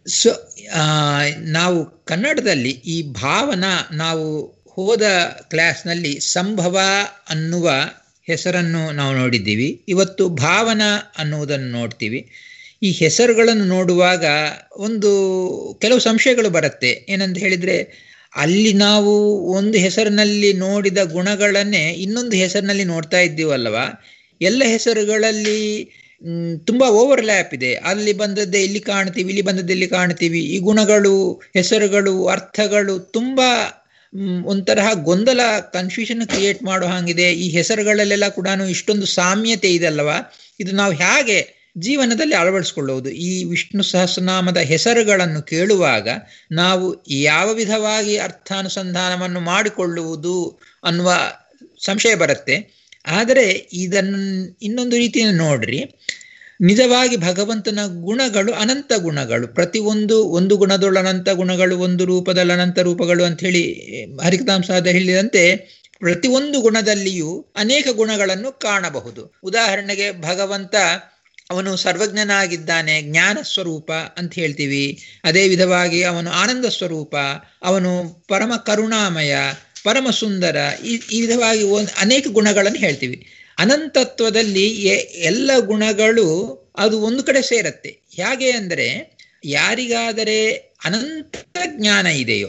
so ನಾವು ಕನ್ನಡದಲ್ಲಿ ಈ ಭಾವನ ನಾವು ಹೋದ ಕ್ಲಾಸ್ನಲ್ಲಿ ಸಂಭವ ಅನ್ನುವ ಹೆಸರನ್ನು ನಾವು ನೋಡಿದ್ದೀವಿ ಇವತ್ತು ಭಾವನ ಅನ್ನುವುದನ್ನು ನೋಡ್ತೀವಿ ಈ ಹೆಸರುಗಳನ್ನು ನೋಡುವಾಗ ಒಂದು ಕೆಲವು ಸಂಶಯಗಳು ಬರುತ್ತೆ ಏನಂತ ಹೇಳಿದರೆ ಅಲ್ಲಿ ನಾವು ಒಂದು ಹೆಸರಿನಲ್ಲಿ ನೋಡಿದ ಗುಣಗಳನ್ನೇ ಇನ್ನೊಂದು ಹೆಸರಿನಲ್ಲಿ ನೋಡ್ತಾ ಇದ್ದೀವಲ್ವ ಎಲ್ಲ ಹೆಸರುಗಳಲ್ಲಿ ತುಂಬ ಓವರ್ಲ್ಯಾಪ್ ಇದೆ ಅಲ್ಲಿ ಬಂದದ್ದೇ ಇಲ್ಲಿ ಕಾಣ್ತೀವಿ ಇಲ್ಲಿ ಬಂದದ್ದು ಇಲ್ಲಿ ಕಾಣ್ತೀವಿ ಈ ಗುಣಗಳು ಹೆಸರುಗಳು ಅರ್ಥಗಳು ತುಂಬ ಒಂಥರಹ ಗೊಂದಲ ಕನ್ಫ್ಯೂಷನ್ ಕ್ರಿಯೇಟ್ ಮಾಡೋ ಹಾಗಿದೆ ಈ ಹೆಸರುಗಳಲ್ಲೆಲ್ಲ ಕೂಡ ಇಷ್ಟೊಂದು ಸಾಮ್ಯತೆ ಇದಲ್ವ ಇದು ನಾವು ಹೇಗೆ ಜೀವನದಲ್ಲಿ ಅಳವಡಿಸ್ಕೊಳ್ಳುವುದು ಈ ವಿಷ್ಣು ಸಹಸ್ರನಾಮದ ಹೆಸರುಗಳನ್ನು ಕೇಳುವಾಗ ನಾವು ಯಾವ ವಿಧವಾಗಿ ಅರ್ಥಾನುಸಂಧಾನವನ್ನು ಮಾಡಿಕೊಳ್ಳುವುದು ಅನ್ನುವ ಸಂಶಯ ಬರುತ್ತೆ ಆದರೆ ಇದನ್ನು ಇನ್ನೊಂದು ರೀತಿಯಲ್ಲಿ ನೋಡ್ರಿ ನಿಜವಾಗಿ ಭಗವಂತನ ಗುಣಗಳು ಅನಂತ ಗುಣಗಳು ಪ್ರತಿಯೊಂದು ಒಂದು ಗುಣದೊಳ ಅನಂತ ಗುಣಗಳು ಒಂದು ರೂಪದಲ್ಲಿ ಅನಂತ ರೂಪಗಳು ಅಂತ ಹೇಳಿ ಹರಿಕತಾಂಸಾದ ಹೇಳಿದಂತೆ ಪ್ರತಿಯೊಂದು ಗುಣದಲ್ಲಿಯೂ ಅನೇಕ ಗುಣಗಳನ್ನು ಕಾಣಬಹುದು ಉದಾಹರಣೆಗೆ ಭಗವಂತ ಅವನು ಸರ್ವಜ್ಞನಾಗಿದ್ದಾನೆ ಜ್ಞಾನ ಸ್ವರೂಪ ಅಂತ ಹೇಳ್ತೀವಿ ಅದೇ ವಿಧವಾಗಿ ಅವನು ಆನಂದ ಸ್ವರೂಪ ಅವನು ಪರಮ ಕರುಣಾಮಯ ಪರಮ ಸುಂದರ ಈ ಈ ವಿಧವಾಗಿ ಒಂದು ಅನೇಕ ಗುಣಗಳನ್ನು ಹೇಳ್ತೀವಿ ಅನಂತತ್ವದಲ್ಲಿ ಎಲ್ಲ ಗುಣಗಳು ಅದು ಒಂದು ಕಡೆ ಸೇರತ್ತೆ ಹೇಗೆ ಅಂದರೆ ಯಾರಿಗಾದರೆ ಅನಂತ ಜ್ಞಾನ ಇದೆಯೋ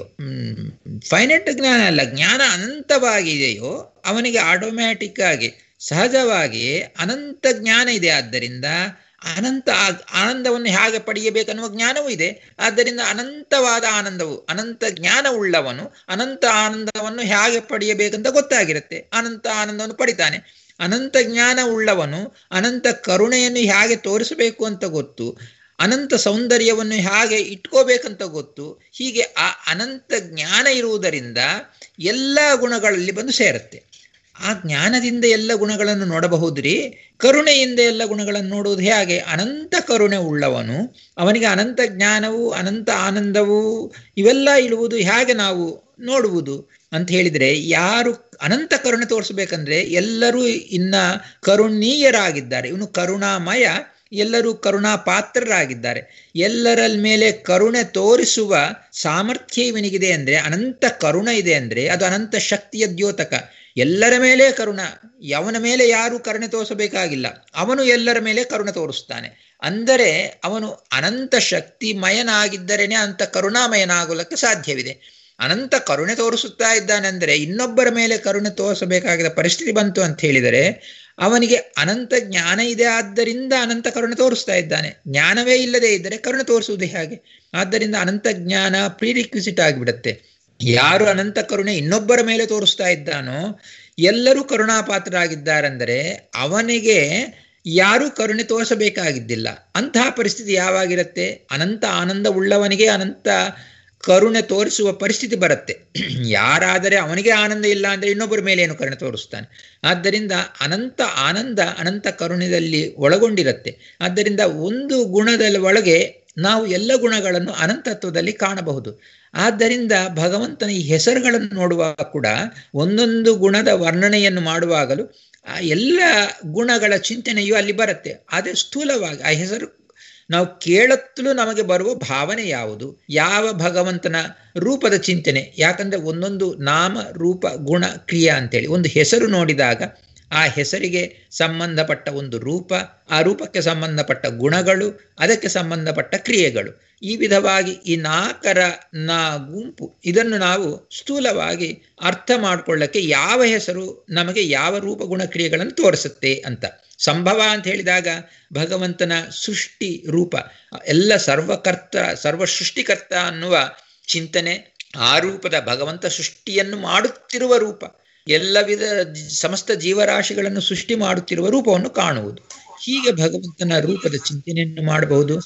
ಫೈನಟ್ ಜ್ಞಾನ ಅಲ್ಲ ಜ್ಞಾನ ಅನಂತವಾಗಿದೆಯೋ ಅವನಿಗೆ ಆಟೋಮ್ಯಾಟಿಕ್ ಆಗಿ ಸಹಜವಾಗಿ ಅನಂತ ಜ್ಞಾನ ಇದೆ ಆದ್ದರಿಂದ ಅನಂತ ಆನಂದವನ್ನು ಹೇಗೆ ಪಡೆಯಬೇಕನ್ನುವ ಜ್ಞಾನವೂ ಇದೆ ಆದ್ದರಿಂದ ಅನಂತವಾದ ಆನಂದವು ಅನಂತ ಜ್ಞಾನ ಉಳ್ಳವನು ಅನಂತ ಆನಂದವನ್ನು ಹೇಗೆ ಪಡೆಯಬೇಕಂತ ಗೊತ್ತಾಗಿರುತ್ತೆ ಅನಂತ ಆನಂದವನ್ನು ಪಡಿತಾನೆ ಅನಂತ ಜ್ಞಾನ ಉಳ್ಳವನು ಅನಂತ ಕರುಣೆಯನ್ನು ಹೇಗೆ ತೋರಿಸಬೇಕು ಅಂತ ಗೊತ್ತು ಅನಂತ ಸೌಂದರ್ಯವನ್ನು ಹೇಗೆ ಇಟ್ಕೋಬೇಕಂತ ಗೊತ್ತು ಹೀಗೆ ಆ ಅನಂತ ಜ್ಞಾನ ಇರುವುದರಿಂದ ಎಲ್ಲ ಗುಣಗಳಲ್ಲಿ ಬಂದು ಸೇರುತ್ತೆ ಆ ಜ್ಞಾನದಿಂದ ಎಲ್ಲ ಗುಣಗಳನ್ನು ನೋಡಬಹುದ್ರಿ ಕರುಣೆಯಿಂದ ಎಲ್ಲ ಗುಣಗಳನ್ನು ನೋಡುವುದು ಹೇಗೆ ಅನಂತ ಕರುಣೆ ಉಳ್ಳವನು ಅವನಿಗೆ ಅನಂತ ಜ್ಞಾನವು ಅನಂತ ಆನಂದವು ಇವೆಲ್ಲ ಇರುವುದು ಹೇಗೆ ನಾವು ನೋಡುವುದು ಅಂತ ಹೇಳಿದ್ರೆ ಯಾರು ಅನಂತ ಕರುಣೆ ತೋರಿಸ್ಬೇಕಂದ್ರೆ ಎಲ್ಲರೂ ಇನ್ನ ಕರುಣೀಯರಾಗಿದ್ದಾರೆ ಇವನು ಕರುಣಾಮಯ ಎಲ್ಲರೂ ಕರುಣಾ ಪಾತ್ರರಾಗಿದ್ದಾರೆ ಎಲ್ಲರ ಮೇಲೆ ಕರುಣೆ ತೋರಿಸುವ ಸಾಮರ್ಥ್ಯ ಇವನಿಗಿದೆ ಅಂದ್ರೆ ಅನಂತ ಕರುಣ ಇದೆ ಅಂದ್ರೆ ಅದು ಅನಂತ ಶಕ್ತಿಯ ದ್ಯೋತಕ ಎಲ್ಲರ ಮೇಲೆ ಕರುಣ ಅವನ ಮೇಲೆ ಯಾರು ಕರುಣೆ ತೋರಿಸಬೇಕಾಗಿಲ್ಲ ಅವನು ಎಲ್ಲರ ಮೇಲೆ ಕರುಣೆ ತೋರಿಸ್ತಾನೆ ಅಂದರೆ ಅವನು ಅನಂತ ಶಕ್ತಿಮಯನಾಗಿದ್ದರೇನೆ ಅಂತ ಕರುಣಾಮಯನಾಗಲಿಕ್ಕೆ ಸಾಧ್ಯವಿದೆ ಅನಂತ ಕರುಣೆ ತೋರಿಸುತ್ತಾ ಇದ್ದಾನೆಂದರೆ ಇನ್ನೊಬ್ಬರ ಮೇಲೆ ಕರುಣೆ ತೋರಿಸಬೇಕಾಗಿದ್ದ ಪರಿಸ್ಥಿತಿ ಬಂತು ಅಂತ ಹೇಳಿದರೆ ಅವನಿಗೆ ಅನಂತ ಜ್ಞಾನ ಇದೆ ಆದ್ದರಿಂದ ಅನಂತ ಕರುಣೆ ತೋರಿಸ್ತಾ ಇದ್ದಾನೆ ಜ್ಞಾನವೇ ಇಲ್ಲದೆ ಇದ್ದರೆ ಕರುಣೆ ತೋರಿಸುವುದು ಹೇಗೆ ಆದ್ದರಿಂದ ಅನಂತ ಜ್ಞಾನ ಪ್ರೀರಿಕ್ವಿಸಿಟ್ ಆಗಿಬಿಡುತ್ತೆ ಯಾರು ಅನಂತ ಕರುಣೆ ಇನ್ನೊಬ್ಬರ ಮೇಲೆ ತೋರಿಸ್ತಾ ಇದ್ದಾನೋ ಎಲ್ಲರೂ ಕರುಣಾಪಾತ್ರರಾಗಿದ್ದಾರೆಂದರೆ ಅವನಿಗೆ ಯಾರೂ ಕರುಣೆ ತೋರಿಸಬೇಕಾಗಿದ್ದಿಲ್ಲ ಅಂತಹ ಪರಿಸ್ಥಿತಿ ಯಾವಾಗಿರುತ್ತೆ ಅನಂತ ಆನಂದ ಉಳ್ಳವನಿಗೆ ಅನಂತ ಕರುಣೆ ತೋರಿಸುವ ಪರಿಸ್ಥಿತಿ ಬರುತ್ತೆ ಯಾರಾದರೆ ಅವನಿಗೆ ಆನಂದ ಇಲ್ಲ ಅಂದರೆ ಇನ್ನೊಬ್ಬರ ಮೇಲೆ ಏನು ಕರುಣೆ ತೋರಿಸ್ತಾನೆ ಆದ್ದರಿಂದ ಅನಂತ ಆನಂದ ಅನಂತ ಕರುಣೆಯಲ್ಲಿ ಒಳಗೊಂಡಿರುತ್ತೆ ಆದ್ದರಿಂದ ಒಂದು ಗುಣದ ಒಳಗೆ ನಾವು ಎಲ್ಲ ಗುಣಗಳನ್ನು ಅನಂತತ್ವದಲ್ಲಿ ಕಾಣಬಹುದು ಆದ್ದರಿಂದ ಭಗವಂತನ ಈ ಹೆಸರುಗಳನ್ನು ನೋಡುವಾಗ ಕೂಡ ಒಂದೊಂದು ಗುಣದ ವರ್ಣನೆಯನ್ನು ಮಾಡುವಾಗಲೂ ಆ ಎಲ್ಲ ಗುಣಗಳ ಚಿಂತನೆಯು ಅಲ್ಲಿ ಬರುತ್ತೆ ಆದರೆ ಸ್ಥೂಲವಾಗಿ ಆ ಹೆಸರು ನಾವು ಕೇಳತ್ತಲೂ ನಮಗೆ ಬರುವ ಭಾವನೆ ಯಾವುದು ಯಾವ ಭಗವಂತನ ರೂಪದ ಚಿಂತನೆ ಯಾಕಂದ್ರೆ ಒಂದೊಂದು ನಾಮ ರೂಪ ಗುಣ ಕ್ರಿಯೆ ಅಂತೇಳಿ ಒಂದು ಹೆಸರು ನೋಡಿದಾಗ ಆ ಹೆಸರಿಗೆ ಸಂಬಂಧಪಟ್ಟ ಒಂದು ರೂಪ ಆ ರೂಪಕ್ಕೆ ಸಂಬಂಧಪಟ್ಟ ಗುಣಗಳು ಅದಕ್ಕೆ ಸಂಬಂಧಪಟ್ಟ ಕ್ರಿಯೆಗಳು ಈ ವಿಧವಾಗಿ ಈ ನಾಲ್ಕರ ನಾ ಗುಂಪು ಇದನ್ನು ನಾವು ಸ್ಥೂಲವಾಗಿ ಅರ್ಥ ಮಾಡಿಕೊಳ್ಳಕ್ಕೆ ಯಾವ ಹೆಸರು ನಮಗೆ ಯಾವ ರೂಪ ಗುಣ ಕ್ರಿಯೆಗಳನ್ನು ತೋರಿಸುತ್ತೆ ಅಂತ ಸಂಭವ ಅಂತ ಹೇಳಿದಾಗ ಭಗವಂತನ ಸೃಷ್ಟಿ ರೂಪ ಎಲ್ಲ ಸರ್ವಕರ್ತ ಸರ್ವ ಸೃಷ್ಟಿಕರ್ತ ಅನ್ನುವ ಚಿಂತನೆ ಆ ರೂಪದ ಭಗವಂತ ಸೃಷ್ಟಿಯನ್ನು ಮಾಡುತ್ತಿರುವ ರೂಪ ಎಲ್ಲ ವಿಧ ಸಮಸ್ತ ಜೀವರಾಶಿಗಳನ್ನು ಸೃಷ್ಟಿ ಮಾಡುತ್ತಿರುವ ರೂಪವನ್ನು ಕಾಣುವುದು ಹೀಗೆ ಭಗವಂತನ ರೂಪದ ಚಿಂತನೆಯನ್ನು ಮಾಡಬಹುದು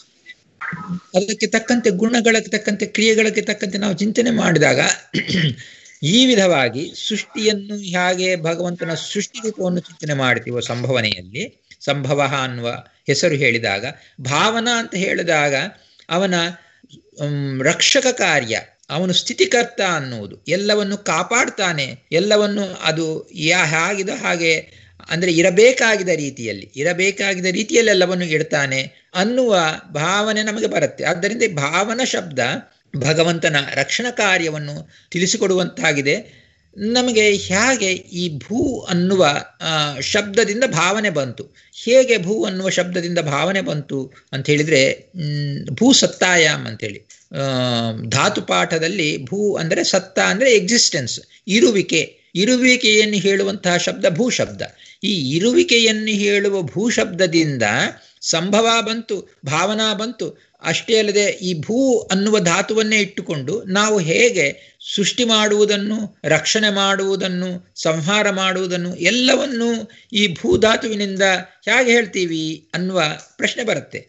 ಅದಕ್ಕೆ ತಕ್ಕಂತೆ ಗುಣಗಳಿಗೆ ತಕ್ಕಂತೆ ಕ್ರಿಯೆಗಳಿಗೆ ತಕ್ಕಂತೆ ನಾವು ಚಿಂತನೆ ಮಾಡಿದಾಗ ಈ ವಿಧವಾಗಿ ಸೃಷ್ಟಿಯನ್ನು ಹೇಗೆ ಭಗವಂತನ ಸೃಷ್ಟಿ ರೂಪವನ್ನು ಚಿಂತನೆ ಮಾಡ್ತೀವೋ ಸಂಭವನೆಯಲ್ಲಿ ಸಂಭವ ಅನ್ನುವ ಹೆಸರು ಹೇಳಿದಾಗ ಭಾವನಾ ಅಂತ ಹೇಳಿದಾಗ ಅವನ ರಕ್ಷಕ ಕಾರ್ಯ ಅವನು ಸ್ಥಿತಿಕರ್ತ ಅನ್ನುವುದು ಎಲ್ಲವನ್ನು ಕಾಪಾಡ್ತಾನೆ ಎಲ್ಲವನ್ನು ಅದು ಯಾ ಹೇಗಿದೋ ಹಾಗೆ ಅಂದರೆ ಇರಬೇಕಾಗಿದ ರೀತಿಯಲ್ಲಿ ಇರಬೇಕಾಗಿದ ರೀತಿಯಲ್ಲಿ ಎಲ್ಲವನ್ನು ಇಡ್ತಾನೆ ಅನ್ನುವ ಭಾವನೆ ನಮಗೆ ಬರುತ್ತೆ ಆದ್ದರಿಂದ ಈ ಭಾವನ ಶಬ್ದ ಭಗವಂತನ ರಕ್ಷಣಾ ಕಾರ್ಯವನ್ನು ತಿಳಿಸಿಕೊಡುವಂತಾಗಿದೆ ನಮಗೆ ಹೇಗೆ ಈ ಭೂ ಅನ್ನುವ ಶಬ್ದದಿಂದ ಭಾವನೆ ಬಂತು ಹೇಗೆ ಭೂ ಅನ್ನುವ ಶಬ್ದದಿಂದ ಭಾವನೆ ಬಂತು ಅಂತ ಹೇಳಿದ್ರೆ ಭೂ ಸತ್ತಾಯಾಮ್ ಅಂತೇಳಿ ಧಾತು ಪಾಠದಲ್ಲಿ ಭೂ ಅಂದರೆ ಸತ್ತ ಅಂದರೆ ಎಕ್ಸಿಸ್ಟೆನ್ಸ್ ಇರುವಿಕೆ ಇರುವಿಕೆಯನ್ನು ಹೇಳುವಂತಹ ಶಬ್ದ ಭೂ ಶಬ್ದ ಈ ಇರುವಿಕೆಯನ್ನು ಹೇಳುವ ಭೂ ಶಬ್ದದಿಂದ ಸಂಭವ ಬಂತು ಭಾವನಾ ಬಂತು ಅಷ್ಟೇ ಅಲ್ಲದೆ ಈ ಭೂ ಅನ್ನುವ ಧಾತುವನ್ನೇ ಇಟ್ಟುಕೊಂಡು ನಾವು ಹೇಗೆ ಸೃಷ್ಟಿ ಮಾಡುವುದನ್ನು ರಕ್ಷಣೆ ಮಾಡುವುದನ್ನು ಸಂಹಾರ ಮಾಡುವುದನ್ನು ಎಲ್ಲವನ್ನೂ ಈ ಭೂಧಾತುವಿನಿಂದ ಹೇಗೆ ಹೇಳ್ತೀವಿ ಅನ್ನುವ ಪ್ರಶ್ನೆ ಬರುತ್ತೆ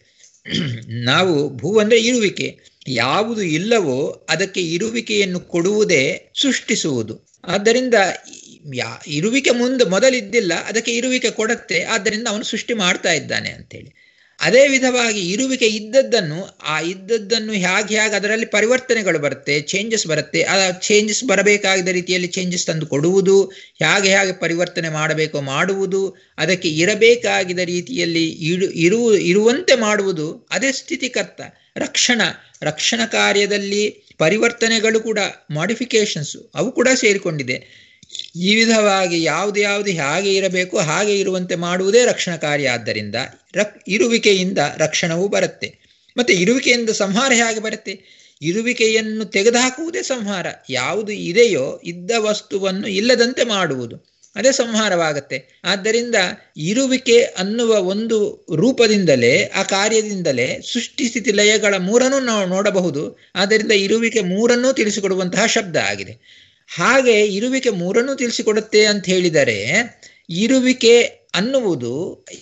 ನಾವು ಭೂ ಅಂದರೆ ಇರುವಿಕೆ ಯಾವುದು ಇಲ್ಲವೋ ಅದಕ್ಕೆ ಇರುವಿಕೆಯನ್ನು ಕೊಡುವುದೇ ಸೃಷ್ಟಿಸುವುದು ಆದ್ದರಿಂದ ಯಾ ಇರುವಿಕೆ ಮುಂದೆ ಮೊದಲಿದ್ದಿಲ್ಲ ಅದಕ್ಕೆ ಇರುವಿಕೆ ಕೊಡುತ್ತೆ ಆದ್ದರಿಂದ ಅವನು ಸೃಷ್ಟಿ ಮಾಡ್ತಾ ಇದ್ದಾನೆ ಅಂತೇಳಿ ಅದೇ ವಿಧವಾಗಿ ಇರುವಿಕೆ ಇದ್ದದ್ದನ್ನು ಆ ಇದ್ದದ್ದನ್ನು ಹೇಗೆ ಹೇಗೆ ಅದರಲ್ಲಿ ಪರಿವರ್ತನೆಗಳು ಬರುತ್ತೆ ಚೇಂಜಸ್ ಬರುತ್ತೆ ಆ ಚೇಂಜಸ್ ಬರಬೇಕಾದ ರೀತಿಯಲ್ಲಿ ಚೇಂಜಸ್ ತಂದು ಕೊಡುವುದು ಹೇಗೆ ಹೇಗೆ ಪರಿವರ್ತನೆ ಮಾಡಬೇಕೋ ಮಾಡುವುದು ಅದಕ್ಕೆ ಇರಬೇಕಾಗಿದ ರೀತಿಯಲ್ಲಿ ಇಡು ಇರು ಇರುವಂತೆ ಮಾಡುವುದು ಅದೇ ಸ್ಥಿತಿಕರ್ತ ರಕ್ಷಣಾ ರಕ್ಷಣಾ ಕಾರ್ಯದಲ್ಲಿ ಪರಿವರ್ತನೆಗಳು ಕೂಡ ಮಾಡಿಫಿಕೇಶನ್ಸ್ ಅವು ಕೂಡ ಸೇರಿಕೊಂಡಿದೆ ಈ ವಿಧವಾಗಿ ಯಾವುದು ಯಾವುದು ಹೇಗೆ ಇರಬೇಕು ಹಾಗೆ ಇರುವಂತೆ ಮಾಡುವುದೇ ರಕ್ಷಣಾ ಕಾರ್ಯ ಆದ್ದರಿಂದ ರಕ್ ಇರುವಿಕೆಯಿಂದ ರಕ್ಷಣವೂ ಬರುತ್ತೆ ಮತ್ತೆ ಇರುವಿಕೆಯಿಂದ ಸಂಹಾರ ಹೇಗೆ ಬರುತ್ತೆ ಇರುವಿಕೆಯನ್ನು ತೆಗೆದುಹಾಕುವುದೇ ಸಂಹಾರ ಯಾವುದು ಇದೆಯೋ ಇದ್ದ ವಸ್ತುವನ್ನು ಇಲ್ಲದಂತೆ ಮಾಡುವುದು ಅದೇ ಸಂಹಾರವಾಗತ್ತೆ ಆದ್ದರಿಂದ ಇರುವಿಕೆ ಅನ್ನುವ ಒಂದು ರೂಪದಿಂದಲೇ ಆ ಕಾರ್ಯದಿಂದಲೇ ಸೃಷ್ಟಿ ಸ್ಥಿತಿ ಲಯಗಳ ಮೂರನ್ನು ನಾವು ನೋಡಬಹುದು ಆದ್ದರಿಂದ ಇರುವಿಕೆ ಮೂರನ್ನೂ ತಿಳಿಸಿಕೊಡುವಂತಹ ಶಬ್ದ ಆಗಿದೆ ಹಾಗೆ ಇರುವಿಕೆ ಮೂರನ್ನು ತಿಳಿಸಿಕೊಡುತ್ತೆ ಅಂತ ಹೇಳಿದರೆ ಇರುವಿಕೆ ಅನ್ನುವುದು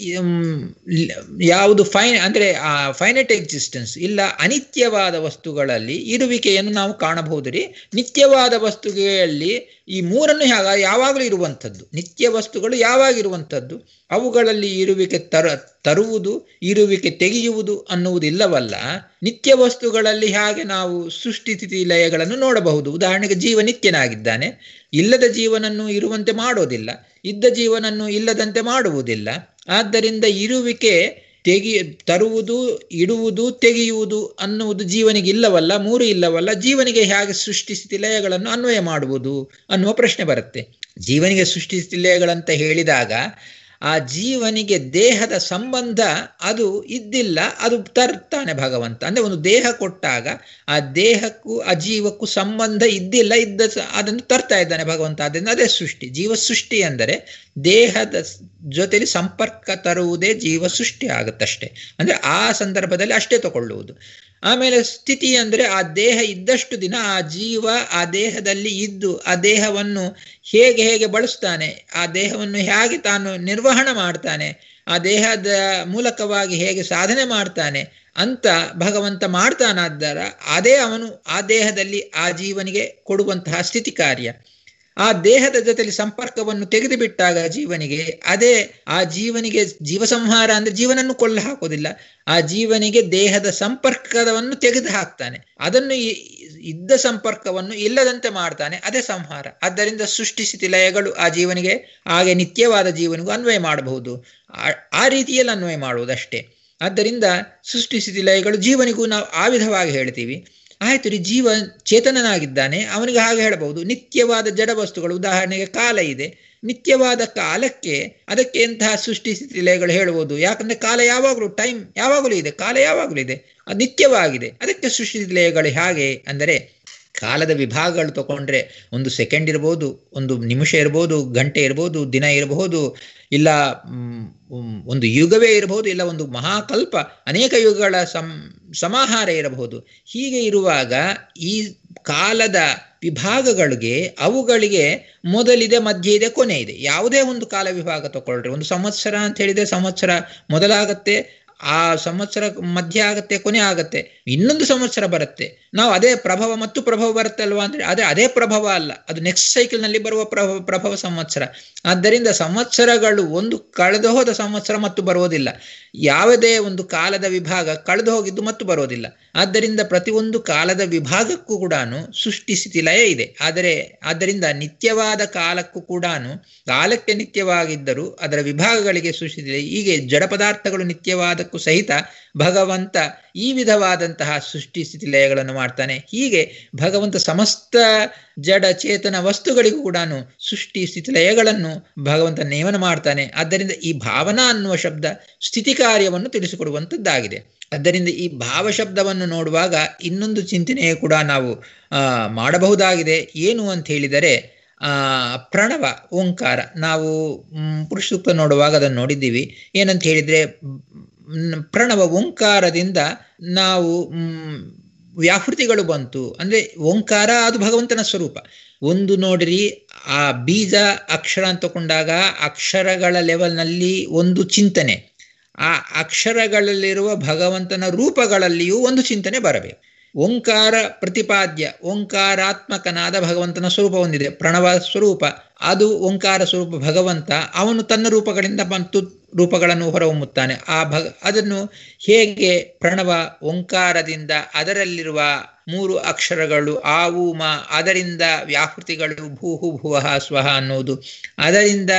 ಯಾವುದು ಫೈನ್ ಅಂದರೆ ಆ ಫೈನಟ್ ಎಕ್ಸಿಸ್ಟೆನ್ಸ್ ಇಲ್ಲ ಅನಿತ್ಯವಾದ ವಸ್ತುಗಳಲ್ಲಿ ಇರುವಿಕೆಯನ್ನು ನಾವು ಕಾಣಬಹುದು ರೀ ನಿತ್ಯವಾದ ವಸ್ತುಗಳಲ್ಲಿ ಈ ಮೂರನ್ನು ಹೇಗ ಯಾವಾಗಲೂ ಇರುವಂಥದ್ದು ನಿತ್ಯ ವಸ್ತುಗಳು ಯಾವಾಗ ಇರುವಂಥದ್ದು ಅವುಗಳಲ್ಲಿ ಇರುವಿಕೆ ತರ ತರುವುದು ಇರುವಿಕೆ ತೆಗೆಯುವುದು ಅನ್ನುವುದಿಲ್ಲವಲ್ಲ ನಿತ್ಯ ವಸ್ತುಗಳಲ್ಲಿ ಹಾಗೆ ನಾವು ಸೃಷ್ಟಿ ಸ್ಥಿತಿ ಲಯಗಳನ್ನು ನೋಡಬಹುದು ಉದಾಹರಣೆಗೆ ಜೀವ ನಿತ್ಯನಾಗಿದ್ದಾನೆ ಇಲ್ಲದ ಜೀವನನ್ನು ಇರುವಂತೆ ಮಾಡೋದಿಲ್ಲ ಇದ್ದ ಜೀವನನ್ನು ಇಲ್ಲದಂತೆ ಮಾಡುವುದಿಲ್ಲ ಆದ್ದರಿಂದ ಇರುವಿಕೆ ತೆಗಿ ತರುವುದು ಇಡುವುದು ತೆಗೆಯುವುದು ಅನ್ನುವುದು ಜೀವನಿಗೆ ಇಲ್ಲವಲ್ಲ ಮೂರು ಇಲ್ಲವಲ್ಲ ಜೀವನಿಗೆ ಹೇಗೆ ಸೃಷ್ಟಿಸ್ಥಿತಿ ಲಯಗಳನ್ನು ಅನ್ವಯ ಮಾಡುವುದು ಅನ್ನುವ ಪ್ರಶ್ನೆ ಬರುತ್ತೆ ಜೀವನಿಗೆ ಸೃಷ್ಟಿಸ್ಥಿತಿ ಲಯಗಳಂತ ಹೇಳಿದಾಗ ಆ ಜೀವನಿಗೆ ದೇಹದ ಸಂಬಂಧ ಅದು ಇದ್ದಿಲ್ಲ ಅದು ತರ್ತಾನೆ ಭಗವಂತ ಅಂದ್ರೆ ಒಂದು ದೇಹ ಕೊಟ್ಟಾಗ ಆ ದೇಹಕ್ಕೂ ಆ ಜೀವಕ್ಕೂ ಸಂಬಂಧ ಇದ್ದಿಲ್ಲ ಇದ್ದ ಅದನ್ನು ತರ್ತಾ ಇದ್ದಾನೆ ಭಗವಂತ ಅದರಿಂದ ಅದೇ ಸೃಷ್ಟಿ ಜೀವ ಸೃಷ್ಟಿ ಅಂದರೆ ದೇಹದ ಜೊತೆಲಿ ಸಂಪರ್ಕ ತರುವುದೇ ಜೀವ ಸೃಷ್ಟಿ ಆಗುತ್ತಷ್ಟೇ ಅಂದ್ರೆ ಆ ಸಂದರ್ಭದಲ್ಲಿ ಅಷ್ಟೇ ತಗೊಳ್ಳುವುದು ಆಮೇಲೆ ಸ್ಥಿತಿ ಅಂದರೆ ಆ ದೇಹ ಇದ್ದಷ್ಟು ದಿನ ಆ ಜೀವ ಆ ದೇಹದಲ್ಲಿ ಇದ್ದು ಆ ದೇಹವನ್ನು ಹೇಗೆ ಹೇಗೆ ಬಳಸ್ತಾನೆ ಆ ದೇಹವನ್ನು ಹೇಗೆ ತಾನು ನಿರ್ವಹಣೆ ಮಾಡ್ತಾನೆ ಆ ದೇಹದ ಮೂಲಕವಾಗಿ ಹೇಗೆ ಸಾಧನೆ ಮಾಡ್ತಾನೆ ಅಂತ ಭಗವಂತ ಮಾಡ್ತಾನಾದ್ದರ ಅದೇ ಅವನು ಆ ದೇಹದಲ್ಲಿ ಆ ಜೀವನಿಗೆ ಕೊಡುವಂತಹ ಸ್ಥಿತಿ ಕಾರ್ಯ ಆ ದೇಹದ ಜೊತೆಲಿ ಸಂಪರ್ಕವನ್ನು ತೆಗೆದು ಬಿಟ್ಟಾಗ ಜೀವನಿಗೆ ಅದೇ ಆ ಜೀವನಿಗೆ ಜೀವ ಸಂಹಾರ ಅಂದ್ರೆ ಜೀವನನ್ನು ಕೊಲ್ಲ ಹಾಕೋದಿಲ್ಲ ಆ ಜೀವನಿಗೆ ದೇಹದ ಸಂಪರ್ಕವನ್ನು ತೆಗೆದು ಹಾಕ್ತಾನೆ ಅದನ್ನು ಇದ್ದ ಸಂಪರ್ಕವನ್ನು ಇಲ್ಲದಂತೆ ಮಾಡ್ತಾನೆ ಅದೇ ಸಂಹಾರ ಆದ್ದರಿಂದ ಸೃಷ್ಟಿ ಸ್ಥಿತಿ ಲಯಗಳು ಆ ಜೀವನಿಗೆ ಹಾಗೆ ನಿತ್ಯವಾದ ಜೀವನಿಗೂ ಅನ್ವಯ ಮಾಡಬಹುದು ಆ ರೀತಿಯಲ್ಲಿ ಅನ್ವಯ ಮಾಡುವುದಷ್ಟೇ ಆದ್ದರಿಂದ ಸೃಷ್ಟಿ ಸ್ಥಿತಿ ಲಯಗಳು ಜೀವನಿಗೂ ನಾವು ಆ ವಿಧವಾಗಿ ಹೇಳ್ತೀವಿ ಆಯ್ತು ರೀ ಜೀವ ಚೇತನನಾಗಿದ್ದಾನೆ ಅವನಿಗೆ ಹಾಗೆ ಹೇಳಬಹುದು ನಿತ್ಯವಾದ ಜಡ ವಸ್ತುಗಳು ಉದಾಹರಣೆಗೆ ಕಾಲ ಇದೆ ನಿತ್ಯವಾದ ಕಾಲಕ್ಕೆ ಅದಕ್ಕೆ ಎಂತಹ ಸೃಷ್ಟಿ ಸ್ಥಿತಿ ಲಯಗಳು ಹೇಳ್ಬೋದು ಯಾಕಂದ್ರೆ ಕಾಲ ಯಾವಾಗಲೂ ಟೈಮ್ ಯಾವಾಗಲೂ ಇದೆ ಕಾಲ ಯಾವಾಗಲೂ ಇದೆ ಅದು ನಿತ್ಯವಾಗಿದೆ ಅದಕ್ಕೆ ಸೃಷ್ಟಿ ಲಯಗಳು ಹಾಗೆ ಅಂದರೆ ಕಾಲದ ವಿಭಾಗಗಳು ತಗೊಂಡ್ರೆ ಒಂದು ಸೆಕೆಂಡ್ ಇರ್ಬೋದು ಒಂದು ನಿಮಿಷ ಇರ್ಬೋದು ಗಂಟೆ ಇರ್ಬೋದು ದಿನ ಇರಬಹುದು ಇಲ್ಲ ಒಂದು ಯುಗವೇ ಇರಬಹುದು ಇಲ್ಲ ಒಂದು ಮಹಾಕಲ್ಪ ಅನೇಕ ಯುಗಗಳ ಸಂ ಸಮಾಹಾರ ಇರಬಹುದು ಹೀಗೆ ಇರುವಾಗ ಈ ಕಾಲದ ವಿಭಾಗಗಳಿಗೆ ಅವುಗಳಿಗೆ ಮೊದಲಿದೆ ಮಧ್ಯೆ ಇದೆ ಕೊನೆ ಇದೆ ಯಾವುದೇ ಒಂದು ಕಾಲ ವಿಭಾಗ ತಗೊಳ್ರಿ ಒಂದು ಸಂವತ್ಸರ ಅಂತ ಹೇಳಿದ್ರೆ ಸಂವತ್ಸರ ಮೊದಲಾಗತ್ತೆ ಆ ಸಂವತ್ಸರ ಮಧ್ಯ ಆಗತ್ತೆ ಕೊನೆ ಆಗತ್ತೆ ಇನ್ನೊಂದು ಸಂವತ್ಸರ ಬರುತ್ತೆ ನಾವು ಅದೇ ಪ್ರಭಾವ ಮತ್ತು ಪ್ರಭಾವ ಬರುತ್ತೆ ಅಲ್ವಾ ಅಂದ್ರೆ ಅದೇ ಅದೇ ಪ್ರಭಾವ ಅಲ್ಲ ಅದು ನೆಕ್ಸ್ಟ್ ಸೈಕಲ್ ನಲ್ಲಿ ಬರುವ ಪ್ರಭಾವ ಪ್ರಭಾವ ಸಂವತ್ಸರ ಆದ್ದರಿಂದ ಸಂವತ್ಸರಗಳು ಒಂದು ಕಳೆದು ಹೋದ ಸಂವತ್ಸರ ಮತ್ತು ಬರುವುದಿಲ್ಲ ಯಾವುದೇ ಒಂದು ಕಾಲದ ವಿಭಾಗ ಕಳೆದು ಹೋಗಿದ್ದು ಮತ್ತು ಬರೋದಿಲ್ಲ ಆದ್ದರಿಂದ ಪ್ರತಿಯೊಂದು ಕಾಲದ ವಿಭಾಗಕ್ಕೂ ಕೂಡ ಸೃಷ್ಟಿ ಸ್ಥಿತಿ ಲಯ ಇದೆ ಆದರೆ ಆದ್ದರಿಂದ ನಿತ್ಯವಾದ ಕಾಲಕ್ಕೂ ಕೂಡ ಕಾಲಕ್ಕೆ ನಿತ್ಯವಾಗಿದ್ದರೂ ಅದರ ವಿಭಾಗಗಳಿಗೆ ಸೃಷ್ಟಿ ಹೀಗೆ ಜಡ ಪದಾರ್ಥಗಳು ನಿತ್ಯವಾದಕ್ಕೂ ಸಹಿತ ಭಗವಂತ ಈ ವಿಧವಾದಂತಹ ಸೃಷ್ಟಿ ಸ್ಥಿತಿ ಲಯಗಳನ್ನು ಮಾಡ್ತಾನೆ ಹೀಗೆ ಭಗವಂತ ಸಮಸ್ತ ಜಡ ಚೇತನ ವಸ್ತುಗಳಿಗೂ ಕೂಡ ಸೃಷ್ಟಿ ಸ್ಥಿತಿ ಲಯಗಳನ್ನು ಭಗವಂತ ನೇಮನ ಮಾಡ್ತಾನೆ ಆದ್ದರಿಂದ ಈ ಭಾವನಾ ಅನ್ನುವ ಶಬ್ದ ಸ್ಥಿತಿ ಕಾರ್ಯವನ್ನು ತಿಳಿಸಿಕೊಡುವಂಥದ್ದಾಗಿದೆ ಆದ್ದರಿಂದ ಈ ಭಾವ ಶಬ್ದವನ್ನು ನೋಡುವಾಗ ಇನ್ನೊಂದು ಚಿಂತನೆಯು ಕೂಡ ನಾವು ಮಾಡಬಹುದಾಗಿದೆ ಏನು ಅಂತ ಹೇಳಿದರೆ ಆ ಪ್ರಣವ ಓಂಕಾರ ನಾವು ಪುರುಷ ಸೂಕ್ತ ನೋಡುವಾಗ ಅದನ್ನು ನೋಡಿದ್ದೀವಿ ಏನಂತ ಹೇಳಿದ್ರೆ ಪ್ರಣವ ಓಂಕಾರದಿಂದ ನಾವು ವ್ಯಾಹೃತಿಗಳು ಬಂತು ಅಂದ್ರೆ ಓಂಕಾರ ಅದು ಭಗವಂತನ ಸ್ವರೂಪ ಒಂದು ನೋಡ್ರಿ ಆ ಬೀಜ ಅಕ್ಷರ ಅಂತ ತಗೊಂಡಾಗ ಅಕ್ಷರಗಳ ಲೆವೆಲ್ನಲ್ಲಿ ಒಂದು ಚಿಂತನೆ ಆ ಅಕ್ಷರಗಳಲ್ಲಿರುವ ಭಗವಂತನ ರೂಪಗಳಲ್ಲಿಯೂ ಒಂದು ಚಿಂತನೆ ಬರಬೇಕು ಓಂಕಾರ ಪ್ರತಿಪಾದ್ಯ ಓಂಕಾರಾತ್ಮಕನಾದ ಭಗವಂತನ ಸ್ವರೂಪ ಹೊಂದಿದೆ ಪ್ರಣವ ಸ್ವರೂಪ ಅದು ಓಂಕಾರ ಸ್ವರೂಪ ಭಗವಂತ ಅವನು ತನ್ನ ರೂಪಗಳಿಂದ ಮತ್ತು ರೂಪಗಳನ್ನು ಹೊರಹೊಮ್ಮುತ್ತಾನೆ ಆ ಭಗ ಅದನ್ನು ಹೇಗೆ ಪ್ರಣವ ಓಂಕಾರದಿಂದ ಅದರಲ್ಲಿರುವ ಮೂರು ಅಕ್ಷರಗಳು ಆವು ಮ ಅದರಿಂದ ವ್ಯಾಹೃತಿಗಳು ಭೂಹು ಭುವಃ ಸ್ವಹ ಅನ್ನೋದು ಅದರಿಂದ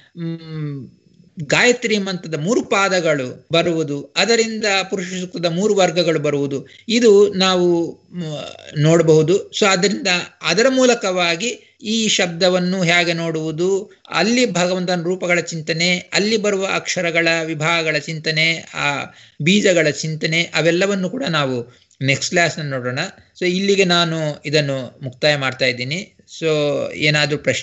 ಗಾಯತ್ರಿ ಮಂತ್ರದ ಮೂರು ಪಾದಗಳು ಬರುವುದು ಅದರಿಂದ ಪುರುಷ ಸೂಕ್ತದ ಮೂರು ವರ್ಗಗಳು ಬರುವುದು ಇದು ನಾವು ನೋಡಬಹುದು ಸೊ ಅದರಿಂದ ಅದರ ಮೂಲಕವಾಗಿ ಈ ಶಬ್ದವನ್ನು ಹೇಗೆ ನೋಡುವುದು ಅಲ್ಲಿ ಭಗವಂತನ ರೂಪಗಳ ಚಿಂತನೆ ಅಲ್ಲಿ ಬರುವ ಅಕ್ಷರಗಳ ವಿಭಾಗಗಳ ಚಿಂತನೆ ಆ ಬೀಜಗಳ ಚಿಂತನೆ ಅವೆಲ್ಲವನ್ನು ಕೂಡ ನಾವು ನೆಕ್ಸ್ಟ್ ಕ್ಲಾಸ್ನ ನೋಡೋಣ ಸೊ ಇಲ್ಲಿಗೆ ನಾನು ಇದನ್ನು ಮುಕ್ತಾಯ ಮಾಡ್ತಾ ಇದ್ದೀನಿ ಸೊ ಏನಾದರೂ ಪ್ರಶ್ನೆ